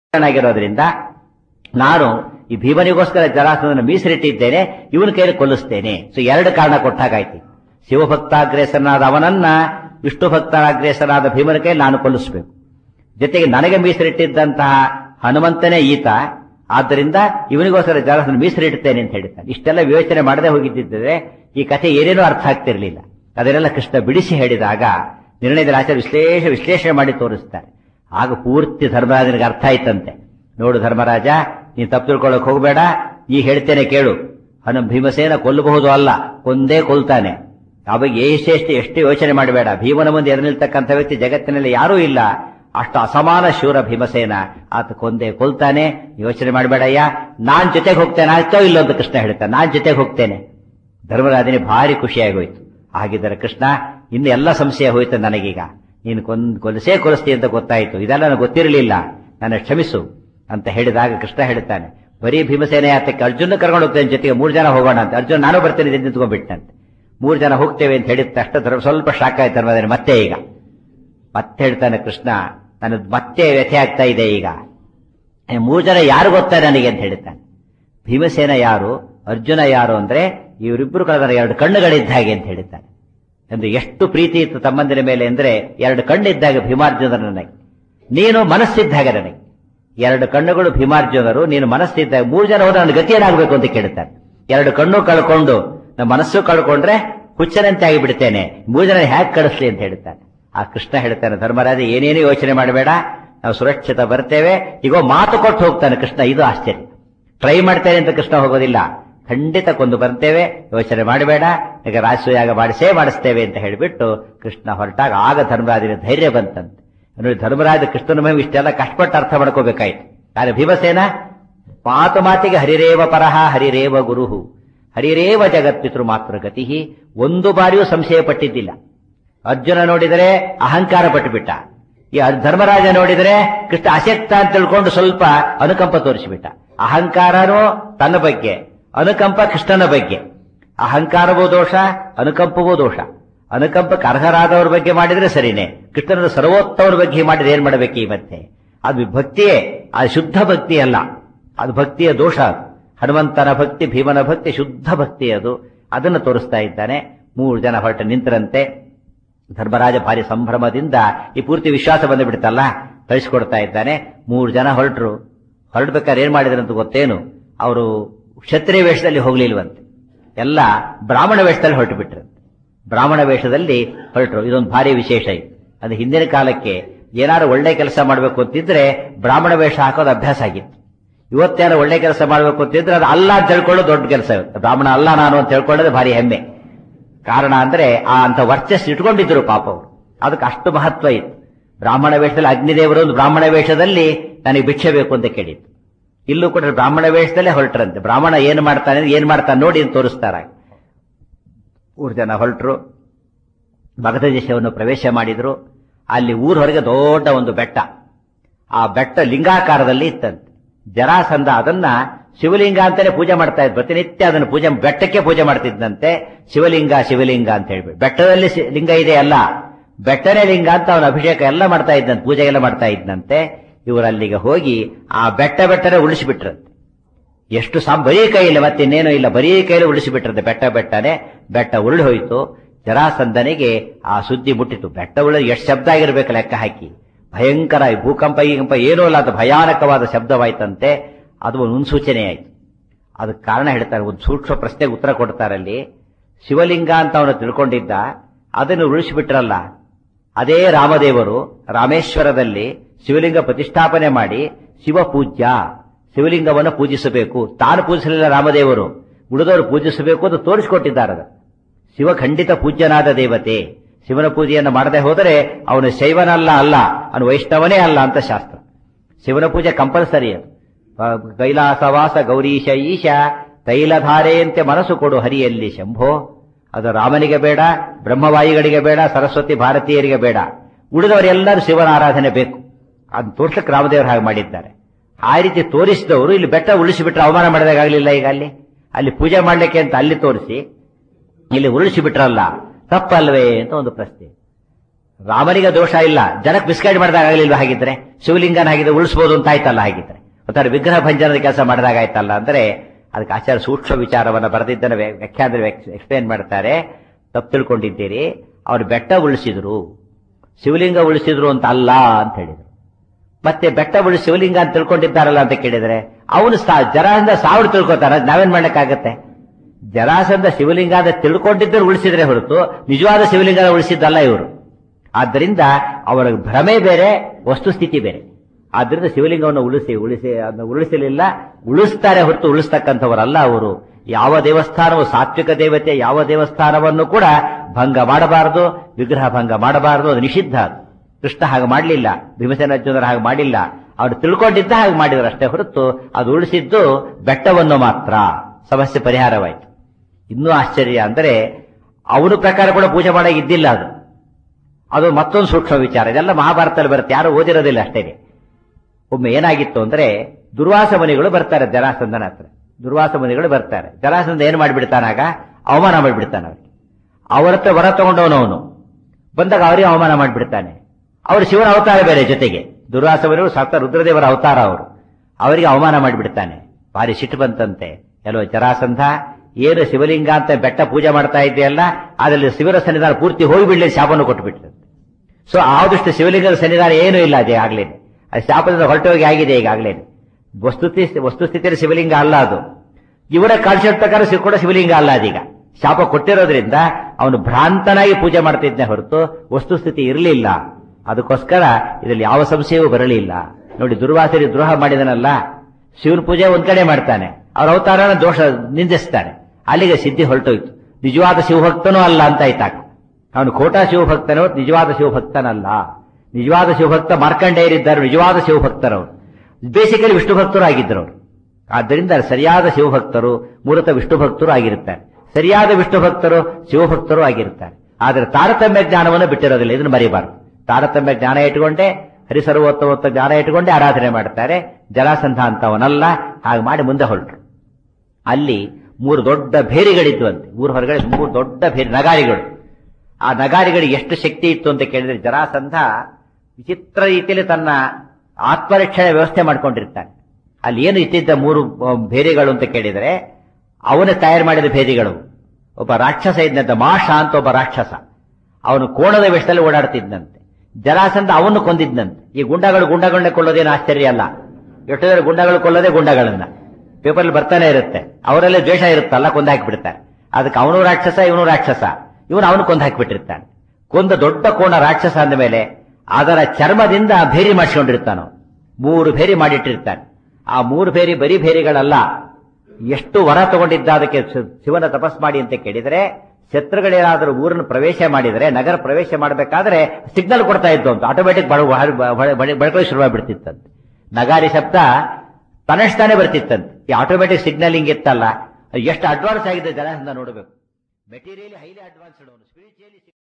ಆಗಿರೋದ್ರಿಂದ ನಾನು ಈ ಭೀಮನಿಗೋಸ್ಕರ ಜರಾಸಂದನ ಮೀಸಲಿಟ್ಟಿದ್ದೇನೆ ಇವನ ಕೈಯಲ್ಲಿ ಕೊಲ್ಲಿಸ್ತೇನೆ ಸೊ ಎರಡು ಕಾರಣ ಕೊಟ್ಟಾಗಾಯ್ತು ಶಿವಭಕ್ತಾಗ್ರೇಸನಾದ ಅವನನ್ನ ವಿಷ್ಣು ಭಕ್ತಾಗ್ರೇಸನಾದ ಭೀಮನ ಕೈ ನಾನು ಕೊಲ್ಲಿಸಬೇಕು ಜೊತೆಗೆ ನನಗೆ ಮೀಸಲಿಟ್ಟಿದ್ದಂತಹ ಹನುಮಂತನೇ ಈತ ಆದ್ದರಿಂದ ಇವನಿಗೋಸ್ಕರ ಜರಾಸನ ಮೀಸಲಿಡುತ್ತೇನೆ ಅಂತ ಹೇಳ್ತಾನೆ ಇಷ್ಟೆಲ್ಲ ವಿವೇಚನೆ ಮಾಡದೆ ಹೋಗಿದ್ದಿದ್ದರೆ ಈ ಕಥೆ ಏನೇನೂ ಅರ್ಥ ಆಗ್ತಿರಲಿಲ್ಲ ಅದನ್ನೆಲ್ಲ ಕೃಷ್ಣ ಬಿಡಿಸಿ ಹೇಳಿದಾಗ ನಿರ್ಣಯದಲ್ಲಿ ಆಚಾರ್ಯ ವಿಶ್ಲೇಷ ವಿಶ್ಲೇಷಣೆ ಮಾಡಿ ತೋರಿಸ್ತಾರೆ ಆಗ ಪೂರ್ತಿ ಧರ್ಮರಾಜನಿಗೆ ಅರ್ಥ ಆಯ್ತಂತೆ ನೋಡು ಧರ್ಮರಾಜ ನೀನ್ ತಪ್ಪು ತಿಳ್ಕೊಳ್ಳಕ್ ಹೋಗಬೇಡ ಈ ಹೇಳ್ತೇನೆ ಕೇಳು ಹನು ಭೀಮಸೇನ ಕೊಲ್ಲಬಹುದು ಅಲ್ಲ ಕೊಂದೇ ಕೊಲ್ತಾನೆ ಅವಾಗ ಎಷ್ಟೆಷ್ಟು ಎಷ್ಟು ಯೋಚನೆ ಮಾಡಬೇಡ ಭೀಮನ ಮುಂದೆ ಎದುರು ನಿಲ್ತಕ್ಕಂಥ ವ್ಯಕ್ತಿ ಜಗತ್ತಿನಲ್ಲಿ ಯಾರೂ ಇಲ್ಲ ಅಷ್ಟು ಅಸಮಾನ ಶೂರ ಭೀಮಸೇನ ಆತ ಕೊಂದೇ ಕೊಲ್ತಾನೆ ಯೋಚನೆ ಮಾಡಬೇಡಯ್ಯ ನಾನ್ ಜೊತೆಗೆ ಹೋಗ್ತೇನೆ ಆಯ್ತೋ ಇಲ್ಲೋ ಅಂತ ಕೃಷ್ಣ ಹೇಳ್ತಾನೆ ನಾನ್ ಜೊತೆಗೆ ಹೋಗ್ತೇನೆ ಧರ್ಮರಾಜನಿಗೆ ಭಾರಿ ಖುಷಿಯಾಗೋಯ್ತು ಹಾಗಿದ್ದರೆ ಕೃಷ್ಣ ಇನ್ನು ಎಲ್ಲ ಸಂಶಯ ಹೋಯ್ತು ನನಗೀಗ ನೀನು ಕೊಂದ್ ಕೊಲಿಸೇ ಕೊಲಿಸ್ತಿ ಅಂತ ಗೊತ್ತಾಯ್ತು ಇದೆಲ್ಲ ನನಗೆ ಗೊತ್ತಿರಲಿಲ್ಲ ನನ್ನ ಕ್ಷಮಿಸು ಅಂತ ಹೇಳಿದಾಗ ಕೃಷ್ಣ ಹೇಳ್ತಾನೆ ಬರೀ ಭೀಮಸೇನೆ ಆತಕ್ಕೆ ಅರ್ಜುನ ಕರ್ಕೊಂಡು ಹೋಗ್ತೇನೆ ಜೊತೆಗೆ ಮೂರು ಜನ ಹೋಗೋಣ ಅಂತ ಅರ್ಜುನ್ ನಾನು ಬರ್ತೇನೆ ಅಂತ ನಿಂತ್ಕೊಂಡ್ಬಿಟ್ಟಂತೆ ಮೂರು ಜನ ಹೋಗ್ತೇವೆ ಅಂತ ಹೇಳಿದ ತಕ್ಷಣ ಧರ್ಮ ಸ್ವಲ್ಪ ಶಾಕ್ ಆಯ್ತು ಧರ್ಮರಾಜನ ಮತ್ತೆ ಈಗ ಮತ್ತೆ ಹೇಳ್ತಾನೆ ಕೃಷ್ಣ ನನಗೆ ಮತ್ತೆ ವ್ಯಥೆ ಆಗ್ತಾ ಇದೆ ಈಗ ಏ, ಮೂರು ಜನ ಯಾರು ಗೊತ್ತಾ ನನಗೆ ಅಂತ ಹೇಳ್ತಾನೆ ಭೀಮಸೇನ ಯಾರು ಅರ್ಜುನ ಯಾರು ಅಂದ್ರೆ ಇವರಿಬ್ಬರು ಕಳೆದ ಎರಡು ಕಣ್ಣುಗಳಿದ್ದ ಹಾಗೆ ಅಂತ ಹೇಳ್ತಾನೆ ಅಂದ್ರೆ ಎಷ್ಟು ಪ್ರೀತಿ ಇತ್ತು ತಮ್ಮಂದಿರ ಮೇಲೆ ಅಂದ್ರೆ ಎರಡು ಕಣ್ಣಿದ್ದಾಗ ಭೀಮಾರ್ಜುನರು ನನಗೆ ನೀನು ಮನಸ್ಸಿದ್ದ ಹಾಗೆ ನನಗೆ ಎರಡು ಕಣ್ಣುಗಳು ಭೀಮಾರ್ಜುನರು ನೀನು ಮನಸ್ಸಿದ್ದಾಗ ಮೂರು ಜನ ಹೋದ್ರೆ ನನ್ನ ಗತಿ ಏನಾಗಬೇಕು ಅಂತ ಕೇಳ್ತಾನೆ ಎರಡು ಕಣ್ಣು ಕಳ್ಕೊಂಡು ನಮ್ಮ ಮನಸ್ಸು ಕಳ್ಕೊಂಡ್ರೆ ಹುಚ್ಚನಂತೆ ಆಗಿಬಿಡ್ತೇನೆ ಮೂರು ಜನ ಹ್ಯಾಕ್ ಕಳಿಸ್ಲಿ ಅಂತ ಹೇಳ್ತಾನೆ ಆ ಕೃಷ್ಣ ಹೇಳ್ತಾನೆ ಧರ್ಮರಾಜ ಏನೇನು ಯೋಚನೆ ಮಾಡಬೇಡ ನಾವು ಸುರಕ್ಷಿತ ಬರ್ತೇವೆ ಈಗ ಮಾತು ಕೊಟ್ಟು ಹೋಗ್ತಾನೆ ಕೃಷ್ಣ ಇದು ಆಶ್ಚರ್ಯ ಟ್ರೈ ಮಾಡ್ತೇನೆ ಅಂತ ಕೃಷ್ಣ ಹೋಗೋದಿಲ್ಲ ಖಂಡಿತ ಕೊಂದು ಬರ್ತೇವೆ ಯೋಚನೆ ಮಾಡಬೇಡ ಈಗ ರಾಜಸೂಯಾಗ ಮಾಡಿಸೇ ಮಾಡಿಸ್ತೇವೆ ಅಂತ ಹೇಳಿಬಿಟ್ಟು ಕೃಷ್ಣ ಹೊರಟಾಗ ಆಗ ಧರ್ಮರಾಜನ ಧೈರ್ಯ ಬಂತಂತೆ ನೋಡಿ ಧರ್ಮರಾಜ ಕೃಷ್ಣನ ಮೇಲೆ ಇಷ್ಟೆಲ್ಲ ಕಷ್ಟಪಟ್ಟು ಅರ್ಥ ಮಾಡ್ಕೋಬೇಕಾಯ್ತು ಆದರೆ ಭೀಮಸೇನ ಮಾತು ಮಾತಿಗೆ ಹರಿರೇವ ಪರಹ ಹರಿರೇವ ಗುರುಹು ಹರಿರೇವ ಜಗತ್ಪಿತೃ ಮಾತ್ರ ಗತಿ ಒಂದು ಬಾರಿಯೂ ಸಂಶಯ ಪಟ್ಟಿದ್ದಿಲ್ಲ ಅರ್ಜುನ ನೋಡಿದರೆ ಅಹಂಕಾರ ಪಟ್ಟುಬಿಟ್ಟ ಈ ಧರ್ಮರಾಜ ನೋಡಿದರೆ ಕೃಷ್ಣ ಅಶಕ್ತ ಅಂತ ತಿಳ್ಕೊಂಡು ಸ್ವಲ್ಪ ಅನುಕಂಪ ತೋರಿಸಿಬಿಟ್ಟ ಅಹಂಕಾರನೂ ತನ್ನ ಬಗ್ಗೆ ಅನುಕಂಪ ಕೃಷ್ಣನ ಬಗ್ಗೆ ಅಹಂಕಾರವೂ ದೋಷ ಅನುಕಂಪವೂ ದೋಷ ಅನುಕಂಪಕ್ಕೆ ಅರ್ಹರಾದವ್ರ ಬಗ್ಗೆ ಮಾಡಿದ್ರೆ ಸರಿನೇ ಕೃಷ್ಣನ ಸರ್ವೋತ್ತಮರ ಬಗ್ಗೆ ಮಾಡಿದ್ರೆ ಏನ್ ಮಾಡಬೇಕು ಈ ಮತ್ತೆ ಅದು ಭಕ್ತಿಯೇ ಅದು ಶುದ್ಧ ಭಕ್ತಿ ಅಲ್ಲ ಅದು ಭಕ್ತಿಯ ದೋಷ ಅದು ಹನುಮಂತನ ಭಕ್ತಿ ಭೀಮನ ಭಕ್ತಿ ಶುದ್ಧ ಭಕ್ತಿ ಅದು ಅದನ್ನು ತೋರಿಸ್ತಾ ಇದ್ದಾನೆ ಮೂರು ಜನ ಹೊರಟ ನಿಂತರಂತೆ ಧರ್ಮರಾಜ ಭಾರಿ ಸಂಭ್ರಮದಿಂದ ಈ ಪೂರ್ತಿ ವಿಶ್ವಾಸ ಬಂದುಬಿಡ್ತಲ್ಲ ಕಳಿಸ್ಕೊಡ್ತಾ ಇದ್ದಾನೆ ಮೂರು ಜನ ಹೊರಟರು ಹೊರಡ್ಬೇಕಾದ್ರೆ ಏನ್ ಮಾಡಿದ್ರಂತ ಗೊತ್ತೇನು ಅವರು ಕ್ಷತ್ರಿಯ ವೇಷದಲ್ಲಿ ಹೋಗ್ಲಿಲ್ವಂತೆ ಎಲ್ಲ ಬ್ರಾಹ್ಮಣ ವೇಷದಲ್ಲಿ ಹೊರಟು ಬಿಟ್ರು ಬ್ರಾಹ್ಮಣ ವೇಷದಲ್ಲಿ ಹೊರಟರು ಇದೊಂದು ಭಾರಿ ವಿಶೇಷ ಇದು ಅದು ಹಿಂದಿನ ಕಾಲಕ್ಕೆ ಏನಾದ್ರು ಒಳ್ಳೆ ಕೆಲಸ ಮಾಡಬೇಕು ಅಂತಿದ್ರೆ ಬ್ರಾಹ್ಮಣ ವೇಷ ಹಾಕೋದು ಅಭ್ಯಾಸ ಆಗಿತ್ತು ಇವತ್ತೇನೋ ಒಳ್ಳೆ ಕೆಲಸ ಮಾಡಬೇಕು ಅಂತಿದ್ರೆ ಅದು ಅಲ್ಲ ಅಂತ ಹೇಳ್ಕೊಳ್ಳೋದು ದೊಡ್ಡ ಕೆಲಸ ಇರುತ್ತೆ ಬ್ರಾಹ್ಮಣ ಅಲ್ಲ ನಾನು ಅಂತ ಹೇಳ್ಕೊಳ್ಳೋದು ಭಾರಿ ಹೆಮ್ಮೆ ಕಾರಣ ಅಂದ್ರೆ ಆ ಅಂತ ವರ್ಚಸ್ ಇಟ್ಕೊಂಡಿದ್ರು ಪಾಪ ಅವರು ಅದಕ್ಕೆ ಅಷ್ಟು ಮಹತ್ವ ಇತ್ತು ಬ್ರಾಹ್ಮಣ ವೇಷದಲ್ಲಿ ಅಗ್ನಿದೇವರು ಒಂದು ಬ್ರಾಹ್ಮಣ ವೇಷದಲ್ಲಿ ನನಗೆ ಭಿಕ್ಷೆ ಬೇಕು ಅಂತ ಕೇಳಿತ್ತು ಇಲ್ಲೂ ಕೂಡ ಬ್ರಾಹ್ಮಣ ವೇಷದಲ್ಲೇ ಹೊರಟ್ರಂತೆ ಬ್ರಾಹ್ಮಣ ಏನು ಮಾಡ್ತಾನೆ ಏನ್ ಮಾಡ್ತಾನೆ ನೋಡಿ ಅಂತ ತೋರಿಸ್ತಾರ ಮೂರು ಜನ ಹೊರಟರು ಮಗಧ ದೇಶವನ್ನು ಪ್ರವೇಶ ಮಾಡಿದ್ರು ಅಲ್ಲಿ ಊರ ಹೊರಗೆ ದೊಡ್ಡ ಒಂದು ಬೆಟ್ಟ ಆ ಬೆಟ್ಟ ಲಿಂಗಾಕಾರದಲ್ಲಿ ಇತ್ತಂತೆ ಜರಾಸಂಧ ಅದನ್ನ ಶಿವಲಿಂಗ ಅಂತಾನೆ ಪೂಜೆ ಮಾಡ್ತಾ ಇದ್ ಪ್ರತಿನಿತ್ಯ ಅದನ್ನು ಪೂಜೆ ಬೆಟ್ಟಕ್ಕೆ ಪೂಜೆ ಮಾಡ್ತಿದ್ದಂತೆ ಶಿವಲಿಂಗ ಶಿವಲಿಂಗ ಅಂತ ಹೇಳ್ಬಿಟ್ಟು ಬೆಟ್ಟದಲ್ಲಿ ಶಿ- ಲಿಂಗ ಇದೆ ಅಲ್ಲ ಬೆಟ್ಟನೇ ಲಿಂಗ ಅಂತ ಅವನ ಅಭಿಷೇಕ ಎಲ್ಲ ಮಾಡ್ತಾ ಇದ್ದಂತೆ ಪೂಜೆ ಎಲ್ಲ ಮಾಡ್ತಾ ಇದ್ದಂತೆ ಇವರು ಅಲ್ಲಿಗೆ ಹೋಗಿ ಆ ಬೆಟ್ಟ ಬೆಟ್ಟನೇ ಉಳಿಸಿಬಿಟ್ರಂತೆ ಎಷ್ಟು ಸಾಂ ಬರೀ ಕೈಯಲ್ಲಿ ಮತ್ತಿನ್ನೇನೂ ಇಲ್ಲ ಬರೀ ಕೈಯಲ್ಲಿ ಉಳಿಸಿಬಿಟ್ರಂತೆ ಬೆಟ್ಟ ಬೆಟ್ಟನೆ ಬೆಟ್ಟ ಉರುಳಿ ಹೋಯಿತು ಜರಾಸಂಧನಿಗೆ ಆ ಸುದ್ದಿ ಮುಟ್ಟಿತು ಬೆಟ್ಟ ಉಳಿದ ಎಷ್ಟು ಶಬ್ದ ಆಗಿರ್ಬೇಕು ಲೆಕ್ಕ ಹಾಕಿ ಭಯಂಕರ ಈ ಭೂಕಂಪ ಗೀಕಂಪ ಏನೂ ಅಲ್ಲ ಅದು ಭಯಾನಕವಾದ ಶಬ್ದವಾಯ್ತಂತೆ ಅದು ಒಂದು ಮುನ್ಸೂಚನೆ ಆಯ್ತು ಅದಕ್ಕೆ ಕಾರಣ ಹೇಳ್ತಾರೆ ಒಂದು ಸೂಕ್ಷ್ಮ ಪ್ರಶ್ನೆಗೆ ಉತ್ತರ ಕೊಡ್ತಾರಲ್ಲಿ ಶಿವಲಿಂಗ ಅಂತ ಅವನು ತಿಳ್ಕೊಂಡಿದ್ದ ಅದನ್ನು ಉಳಿಸಿಬಿಟ್ರಲ್ಲ ಅದೇ ರಾಮದೇವರು ರಾಮೇಶ್ವರದಲ್ಲಿ ಶಿವಲಿಂಗ ಪ್ರತಿಷ್ಠಾಪನೆ ಮಾಡಿ ಶಿವ ಪೂಜ್ಯ ಶಿವಲಿಂಗವನ್ನು ಪೂಜಿಸಬೇಕು ತಾನು ಪೂಜಿಸಲಿಲ್ಲ ರಾಮದೇವರು ಉಳಿದವರು ಪೂಜಿಸಬೇಕು ಅಂತ ತೋರಿಸಿಕೊಟ್ಟಿದ್ದಾರೆ ಅದು. ಶಿವ ಖಂಡಿತ ಪೂಜ್ಯನಾದ ದೇವತೆ ಶಿವನ ಪೂಜೆಯನ್ನು ಮಾಡದೆ ಹೋದರೆ ಅವನು ಶೈವನಲ್ಲ ಅಲ್ಲ ಅವನು ವೈಷ್ಣವನೇ ಅಲ್ಲ ಅಂತ ಶಾಸ್ತ್ರ ಶಿವನ ಪೂಜೆ ಕಂಪಲ್ಸರಿ ಅದು ಆ, ಕೈಲಾಸವಾಸ ಗೌರೀಶ ಈಶ ತೈಲಧಾರೆಯಂತೆ ಮನಸ್ಸು ಕೊಡು ಹರಿಯಲ್ಲಿ ಶಂಭೋ ಅದು ರಾಮನಿಗೆ ಬೇಡ ಬ್ರಹ್ಮವಾಯುಗಳಿಗೆ ಬೇಡ ಸರಸ್ವತಿ ಭಾರತೀಯರಿಗೆ ಬೇಡ ಉಳಿದವರೆಲ್ಲರೂ ಶಿವನ ಆರಾಧನೆ ಬೇಕು ಅದನ್ನ ತೋರ್ಸಕ್ಕೆ ರಾಮದೇವರು ಹಾಗೆ ಮಾಡಿದ್ದಾರೆ ಆ ರೀತಿ ತೋರಿಸಿದವರು ಇಲ್ಲಿ ಬೆಟ್ಟ ಉಳಿಸಿಬಿಟ್ರೆ ಅವಮಾನ ಮಾಡಿದಾಗಲಿಲ್ಲ ಈಗ ಅಲ್ಲಿ ಅಲ್ಲಿ ಪೂಜೆ ಮಾಡ್ಲಿಕ್ಕೆ ಅಂತ ಅಲ್ಲಿ ತೋರಿಸಿ ಇಲ್ಲಿ ಉರುಳಿಸಿ ಬಿಟ್ರಲ್ಲ ತಪ್ಪಲ್ವೇ ಅಂತ ಒಂದು ಪ್ರಶ್ನೆ ರಾಮನಿಗೆ ದೋಷ ಇಲ್ಲ ಜನಕ್ಕೆ ಮಿಸ್ಗೈಡ್ ಮಾಡಿದಾಗ ಆಗಲಿಲ್ವ ಹಾಗಿದ್ರೆ ಶಿವಲಿಂಗನ ಹಾಗಿದ್ರೆ ಉಳಿಸ್ಬೋದು ಅಂತ ಆಯ್ತಲ್ಲ ಹಾಗಿದ್ರೆ ಒಟ್ಟಾರೆ ವಿಗ್ರಹ ಭಂಜನದ ಕೆಲಸ ಮಾಡಿದಾಗ ಆಯ್ತಲ್ಲ ಅಂದ್ರೆ ಅದಕ್ಕೆ ಆಚಾರ್ಯ ಸೂಕ್ಷ್ಮ ವಿಚಾರವನ್ನ ಬರೆದಿದ್ದನ್ನು ವ್ಯ- ವ್ಯಾಖ್ಯಾನದಲ್ಲಿ ಎಕ್ಸ್ಪ್ಲೇನ್ ಮಾಡ್ತಾರೆ ತಪ್ಪು ತಿಳ್ಕೊಂಡಿದ್ದೀರಿ ಅವ್ರು ಬೆಟ್ಟ ಉಳಿಸಿದ್ರು ಶಿವಲಿಂಗ ಉಳಿಸಿದ್ರು ಅಂತ ಅಲ್ಲ ಅಂತ ಹೇಳಿದ್ರು ಮತ್ತೆ ಬೆಟ್ಟ ಉಳಿಸಿ ಶಿವಲಿಂಗ ಅಂತ ತಿಳ್ಕೊಂಡಿದ್ದಾರಲ್ಲ ಅಂತ ಕೇಳಿದ್ರೆ ಅವನು ಸಾ- ಜರಾಸಂಧ ಸಾವಿರ ತಿಳ್ಕೊತಾರ ನಾವೇನ್ ಮಾಡಕ್ಕಾಗತ್ತೆ ಜರಾಸಂಧ ಶಿವಲಿಂಗ ಅಂತ ತಿಳ್ಕೊಂಡಿದ್ದರು ಉಳಿಸಿದ್ರೆ ಹೊರತು ನಿಜವಾದ ಶಿವಲಿಂಗನ ಉಳಿಸಿದ್ದಲ್ಲ ಇವರು ಆದ್ದರಿಂದ ಅವರ ಭ್ರಮೆ ಬೇರೆ ವಸ್ತುಸ್ಥಿತಿ ಬೇರೆ ಆದ್ರಿಂದ ಶಿವಲಿಂಗವನ್ನು ಉಳಿಸಿ ಉಳಿಸಿ ಅದನ್ನ ಉಳಿಸಲಿಲ್ಲ ಉಳಿಸ್ತಾರೆ ಹೊರತು ಉಳಿಸ್ತಕ್ಕಂಥವರಲ್ಲ ಅವರು ಯಾವ ದೇವಸ್ಥಾನವು ಸಾತ್ವಿಕ ದೇವತೆ ಯಾವ ದೇವಸ್ಥಾನವನ್ನು ಕೂಡ ಭಂಗ ಮಾಡಬಾರದು ವಿಗ್ರಹ ಭಂಗ ಮಾಡಬಾರದು ಅದು ನಿಷಿದ್ಧ ಅದು ಕೃಷ್ಣ ಹಾಗೆ ಮಾಡಲಿಲ್ಲ ಭೀಮಸೇನ ಅರ್ಜುನರು ಹಾಗೆ ಮಾಡಿಲ್ಲ ಅವರು ತಿಳ್ಕೊಂಡಿದ್ದ ಹಾಗೆ ಮಾಡಿದ್ರು ಅಷ್ಟೇ ಹೊರತು ಅದು ಉಳಿಸಿದ್ದು ಬೆಟ್ಟವನ್ನು ಮಾತ್ರ ಸಮಸ್ಯೆ ಪರಿಹಾರವಾಯಿತು ಇನ್ನೂ ಆಶ್ಚರ್ಯ ಅಂದರೆ ಅವನ ಪ್ರಕಾರ ಕೂಡ ಪೂಜೆ ಮಾಡಾಗ ಇದ್ದಿಲ್ಲ ಅದು ಅದು ಮತ್ತೊಂದು ಸೂಕ್ಷ್ಮ ವಿಚಾರ ಇದೆಲ್ಲ ಮಹಾಭಾರತದಲ್ಲಿ ಬರುತ್ತೆ ಯಾರು ಓದಿರೋದಿಲ್ಲ ಅಷ್ಟೇ ಒಮ್ಮೆ ಏನಾಗಿತ್ತು ಅಂದ್ರೆ ದುರ್ವಾಸ ಮುನಿಗಳು ಬರ್ತಾರೆ ಜರಾಸಂದನ ಹತ್ರ ದುರ್ವಾಸ ಮುನಿಗಳು ಬರ್ತಾರೆ ಜರಾಸಂದ ಏನ್ ಮಾಡಿಬಿಡ್ತಾನಾಗ ಅವಮಾನ ಮಾಡಿಬಿಡ್ತಾನೆ ಅವ್ರಿಗೆ ಅವರ ಹತ್ರ ವರ ತಗೊಂಡವನು ಅವನು ಬಂದಾಗ ಅವರಿಗೆ ಅವಮಾನ ಮಾಡಿಬಿಡ್ತಾನೆ ಅವರು ಶಿವನ ಅವತಾರ ಬೇರೆ ಜೊತೆಗೆ ದುರ್ವಾಸ ಮುನಿಗಳು ಸಾಕ್ತ ರುದ್ರದೇವರ ಅವತಾರ ಅವರು ಅವರಿಗೆ ಅವಮಾನ ಮಾಡಿಬಿಡ್ತಾನೆ ಭಾರಿ ಸಿಟ್ಟು ಬಂತಂತೆ ಎಲ್ಲೋ ಜರಾಸಂಧ ಏನು ಶಿವಲಿಂಗ ಅಂತ ಬೆಟ್ಟ ಪೂಜೆ ಮಾಡ್ತಾ ಇದೆಯಲ್ಲ ಅದರಲ್ಲಿ ಶಿವರ ಸನ್ನಿಧಾನ ಪೂರ್ತಿ ಹೋಗಿಬಿಡ್ಲಿ ಶಾಪವನ್ನು ಕೊಟ್ಟುಬಿಟ್ರು ಸೊ ಆದಷ್ಟು ಶಿವಲಿಂಗದ ಸನ್ನಿಧಾನ ಏನೂ ಇಲ್ಲ ಅದೇ ಆಗ್ಲೇನೆ ಅದು ಶಾಪದಿಂದ ಹೊರಟೋಗಿ ಆಗಿದೆ ಈಗಾಗ್ಲೇನೆ ವಸ್ತುತಿ ವಸ್ತುಸ್ಥಿತಿಯಲ್ಲಿ ಶಿವಲಿಂಗ ಅಲ್ಲ ಅದು ಇವರ ಕಾನ್ಸೆಪ್ಟ್ ಪ್ರಕಾರ ಶಿವ ಕೂಡ ಶಿವಲಿಂಗ ಅಲ್ಲ ಅದೀಗ ಶಾಪ ಕೊಟ್ಟಿರೋದ್ರಿಂದ ಅವನು ಭ್ರಾಂತನಾಗಿ ಪೂಜೆ ಮಾಡ್ತಿದ್ದೆ ಹೊರತು ವಸ್ತುಸ್ಥಿತಿ ಇರಲಿಲ್ಲ ಅದಕ್ಕೋಸ್ಕರ ಇದರಲ್ಲಿ ಯಾವ ಸಂಶಯವೂ ಬರಲಿಲ್ಲ ನೋಡಿ ದುರ್ವಾಸರಿ ದ್ರೋಹ ಮಾಡಿದನಲ್ಲ ಶಿವನ ಪೂಜೆ ಒಂದ್ ಕಡೆ ಮಾಡ್ತಾನೆ ಅವ್ರ ಅವತಾರನ ದೋಷ ನಿಂದಿಸ್ತಾನೆ ಅಲ್ಲಿಗೆ ಸಿದ್ಧಿ ಹೊರಟೋಯ್ತು ನಿಜವಾದ ಶಿವಭಕ್ತನೂ ಅಲ್ಲ ಅಂತ ಆಯ್ತಾಗ ಅವನು ಖೋಟಾ ಶಿವಭಕ್ತನೋ ನಿಜವಾದ ಶಿವಭಕ್ತನಲ್ಲ ನಿಜವಾದ ಶಿವಭಕ್ತ ಮಾರ್ಕಂಡೇಯರಿದ್ದಾರೆ ನಿಜವಾದ ಶಿವಭಕ್ತರವರು ಬೇಸಿಕಲಿ ವಿಷ್ಣು ಭಕ್ತರು ಆಗಿದ್ದರು ಅವರು ಆದ್ದರಿಂದ ಸರಿಯಾದ ಶಿವಭಕ್ತರು ಮೂಲತಃ ವಿಷ್ಣು ಭಕ್ತರು ಆಗಿರುತ್ತಾರೆ ಸರಿಯಾದ ವಿಷ್ಣು ಭಕ್ತರು ಶಿವಭಕ್ತರು ಆಗಿರುತ್ತಾರೆ ಆದರೆ ತಾರತಮ್ಯ ಜ್ಞಾನವನ್ನು ಬಿಟ್ಟಿರೋದಿಲ್ಲ ಇದನ್ನು ಮರಿಬಾರದು ತಾರತಮ್ಯ ಜ್ಞಾನ ಇಟ್ಟುಕೊಂಡೇ ಹರಿಸರ್ವೋತ್ತಮತ್ವ ಜ್ಞಾನ ಇಟ್ಟುಕೊಂಡೇ ಆರಾಧನೆ ಮಾಡ್ತಾರೆ ಜಲಾಸಂಧ ಅಂತವನಲ್ಲ ಹಾಗೆ ಮಾಡಿ ಮುಂದೆ ಹೊರಟರು ಅಲ್ಲಿ ಮೂರು ದೊಡ್ಡ ಭೇರಿಗಳಿದ್ವಂತೆ ಊರ ಹೊರಗಡೆ ಮೂರು ದೊಡ್ಡ ಭೇರಿ ನಗಾರಿಗಳು ಆ ನಗಾರಿಗಳಿಗೆ ಎಷ್ಟು ಶಕ್ತಿ ಇತ್ತು ಅಂತ ಕೇಳಿದ್ರೆ ಜರಾಸಂಧ ವಿಚಿತ್ರ ರೀತಿಯಲ್ಲಿ ತನ್ನ ಆತ್ಮರಕ್ಷಣೆ ವ್ಯವಸ್ಥೆ ಮಾಡ್ಕೊಂಡಿರ್ತಾನೆ ಅಲ್ಲಿ ಏನು ಇತ್ತಿದ್ದ ಮೂರು ಆ, ಭೇರಿಗಳು ಅಂತ ಕೇಳಿದರೆ ಅವನೇ ತಯಾರು ಮಾಡಿದ ಭೇರಿಗಳು ಒಬ್ಬ ರಾಕ್ಷಸ ಇದ್ದಂತೆ ಮಾಷ ಅಂತ ಒಬ್ಬ ರಾಕ್ಷಸ ಅವನು ಕೋಣದ ವೇಷದಲ್ಲಿ ಓಡಾಡ್ತಿದ್ದಂತೆ ಜರಾಸಂಧ ಅವನು ಕೊಂದಿದ್ದಂತೆ ಈ ಗುಂಡಗಳು ಗುಂಡಗಳನ್ನೇ ಕೊಲ್ಲೋದೇನು ಆಶ್ಚರ್ಯ ಅಲ್ಲ ಎಷ್ಟು ಜನ ಗುಂಡಗಳು ಕೊಲ್ಲೋದೇ ಗುಂಡಗಳನ್ನ ಪೇಪರ್ ಬರ್ತಾನೆ ಇರುತ್ತೆ ಅವರಲ್ಲೇ ದ್ವೇಷ ಇರುತ್ತಲ್ಲ ಕೊಂದು ಹಾಕಿಬಿಡ್ತಾರೆ ಅದಕ್ಕೆ ಅವನು ರಾಕ್ಷಸ ಇವನು ರಾಕ್ಷಸ ಇವನು ಅವನು ಕೊಂದು ಹಾಕಿಬಿಟ್ಟಿರ್ತಾನೆ ಕೊಂದ ದೊಡ್ಡ ಕೋಣ ರಾಕ್ಷಸ ಅಂದ ಮೇಲೆ ಅದರ ಚರ್ಮದಿಂದ ಭೇರಿ ಮಾಡಿಸ್ಕೊಂಡಿರ್ತಾನೆ ಅವನು. ಮೂರು ಭೇರಿ ಮಾಡಿಟ್ಟಿರ್ತಾನೆ ಆ ಮೂರು ಭೇರಿ ಬರೀ ಭೇರಿಗಳಲ್ಲ ಎಷ್ಟು ವರ ತಗೊಂಡಿದ್ದ ಅದಕ್ಕೆ ಶ- ಶಿವನ ತಪಸ್ ಮಾಡಿ ಅಂತ ಕೇಳಿದರೆ ಶತ್ರುಗಳೇನಾದರೂ ಊರನ್ನು ಪ್ರವೇಶ ಮಾಡಿದರೆ ನಗರ ಪ್ರವೇಶ ಮಾಡಬೇಕಾದ್ರೆ ಸಿಗ್ನಲ್ ಕೊಡ್ತಾ ಇದ್ದು ಅಂತ ಆಟೋಮೆಟಿಕ್ ಬಳಕಲು ಶುರುವಾಗ್ಬಿಡ್ತಿತ್ತಂತೆ ನಗಾರಿ ಶಬ್ದ ತನ್ನಷ್ಟಾನೇ ಬರ್ತಿತ್ತಂತೆ ಈ ಆಟೋಮೆಟಿಕ್ ಸಿಗ್ನಲಿಂಗ್ ಇತ್ತಲ್ಲ ಎಷ್ಟು ಅಡ್ವಾನ್ಸ್ ಆಗಿದೆ ಜನ ನೋಡಬೇಕು ಮೆಟೀರಿಯಲಿ ಹೈಲಿ ಅಡ್ವಾನ್ಸ್ಡ್ ಅವನು ಸ್ಪಿರಿಚುಯಲಿ